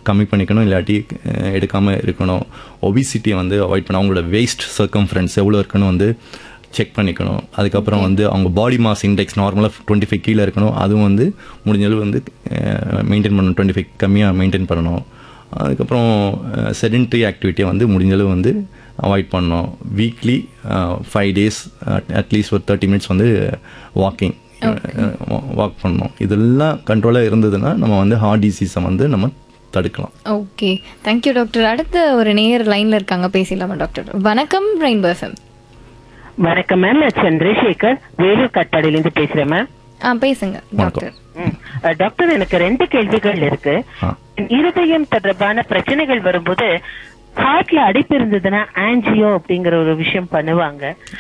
கம்மி பண்ணிக்கணும் இல்லாட்டி அஹ், எடுக்காம இருக்கணும் ஒபிசிட்டியை வந்து அவாய்ட் பண்ண அவங்களோட வேஸ்ட் சர்க்கம்ஃபரன்ஸ் எவ்வளோ இருக்குன்னு வந்து செக் பண்ணிக்கணும் அதுக்கப்புறம் வந்து அவங்க பாடி மாஸ் இண்டெக்ஸ் நார்மலாக டுவெண்ட்டி ஃபைவ் கீழே இருக்கணும் அதுவும் வந்து முடிஞ்ச அளவு வந்து மெயின்டைன் பண்ணணும் டுவெண்ட்டி ஃபைவ் கம்மியாக மெயின்டைன் பண்ணணும் அதுக்கப்புறம் செடென்ட்ரி ஆக்டிவிட்டியை வந்து முடிஞ்ச அளவு வந்து அவாய்ட் பண்ணணும் வீக்லி ஃபைவ் டேஸ் அட்லீஸ்ட் ஒரு தேர்ட்டி மினிட்ஸ் வந்து வாக்கிங் வாக் பண்ணணும் இதெல்லாம் கண்ட்ரோலாக இருந்ததுன்னா நம்ம வந்து ஹார்ட் டிசீஸை வந்து நம்ம தடுக்கலாம் ஓகே தேங்க்யூ டாக்டர் அடுத்த ஒரு நேயர் லைன்ல இருக்காங்க பேசலாமா டாக்டர் வணக்கம் ரெயின்போ எஃப்எம் வணக்கம் மேம் நான் சந்திரசேகர் வேலூர் கட்டாடியிலிருந்து பேசுறேன் மேம் ஆ பேசுங்க டாக்டர் ம். அஹ், டாக்டர் எனக்கு ரெண்டு கேள்விகள் இருக்கு ஆ. இருதயம் தொடர்பான பிரச்சனைகள் வரும்போது ஹார்ட்ல அடைப்பு இருந்ததுன்னா ஆன்ஜியோ அப்படிங்கிற ஒரு விஷயம் பண்ணுவாங்க